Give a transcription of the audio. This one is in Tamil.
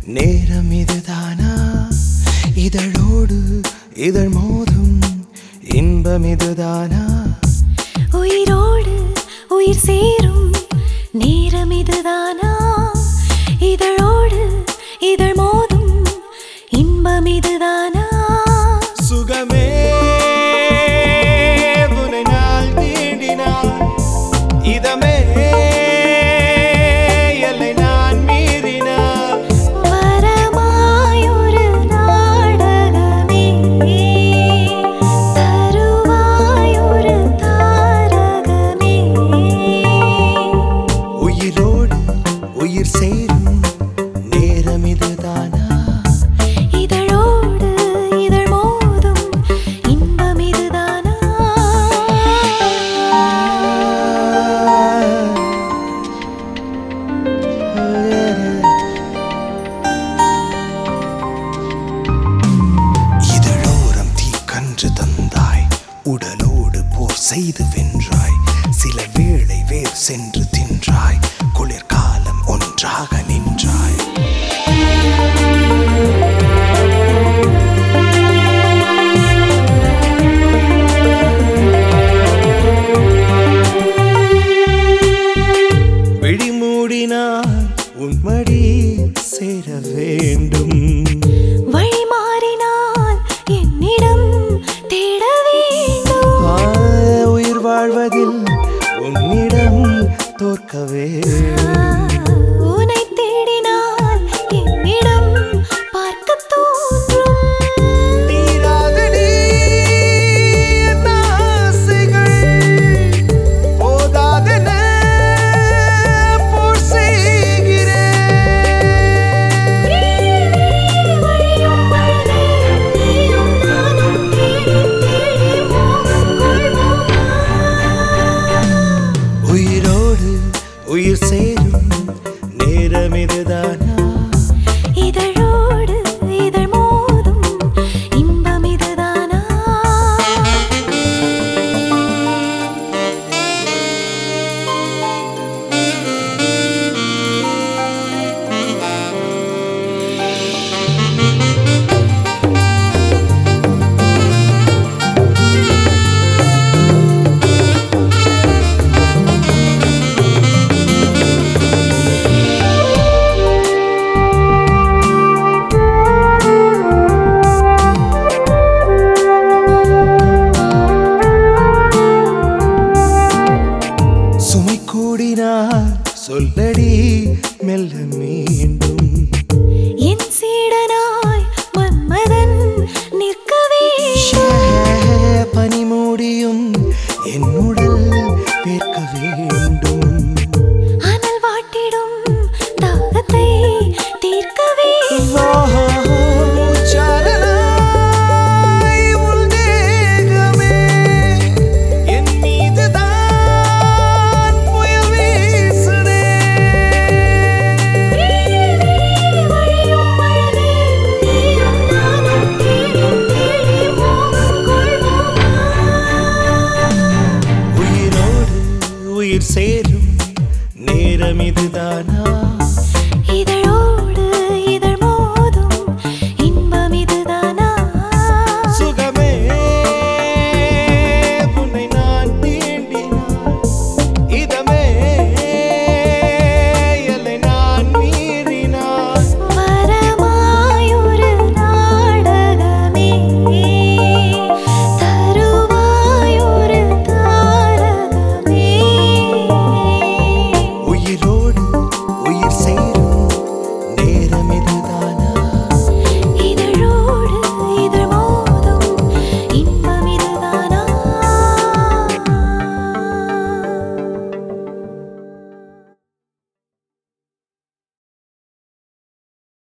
நேரம் இதுதானா இதழோடு இதழ் மோதும் இன்பம் இதுதானா உயிரோடு உயிர் சேரும் நேரம் இதுதானா இதழோடு இதழ் மோதும் இன்பம் இதுதானா சுகமே உனை நாள் தீண்டினாள் இதமே எல்லை நான் மீறினாள் வரமாயொரு நாடகமே தருவாயொரு தாரகமே உயிரோடு உயிர் சேரும் நேரம் இதுதானா இதழோடு இதழ் மோதும் இன்பம் இதுதானா இதழோரம் தீ கன்று தந்தாய் உடலோடு போர் செய்து வென்றாய் சில வேளை வேர் சென்று தின்றாய் குளிர்காலம் ஒன்றாக நின்றாய் விழி மூடினால் உன்மடி சேர வேண்டும் வழி மாறினால் என்னிடம் தேட வேண்டும் ஆ, உயிர் வாழ்வதில் உன்னிடம் தோற்க வேண்டும் உனை தேடினால் என்னிடம் பார்க்க தோன்றும் தீராதடி என் ஆசைகள். போதாதென போர் செய்கிறேன். வழியும் மழலை நீயும் நானும் தேடி தேடி மோகம் கொள்வோமா உயிரோடு உயிர் சேரும் நேரம் இதுதானா இதழோடு இதழ் மோதும் இன்பம் இதுதானா சுமை கூடினால் சொல்லடி மெல்ல மீண்டும்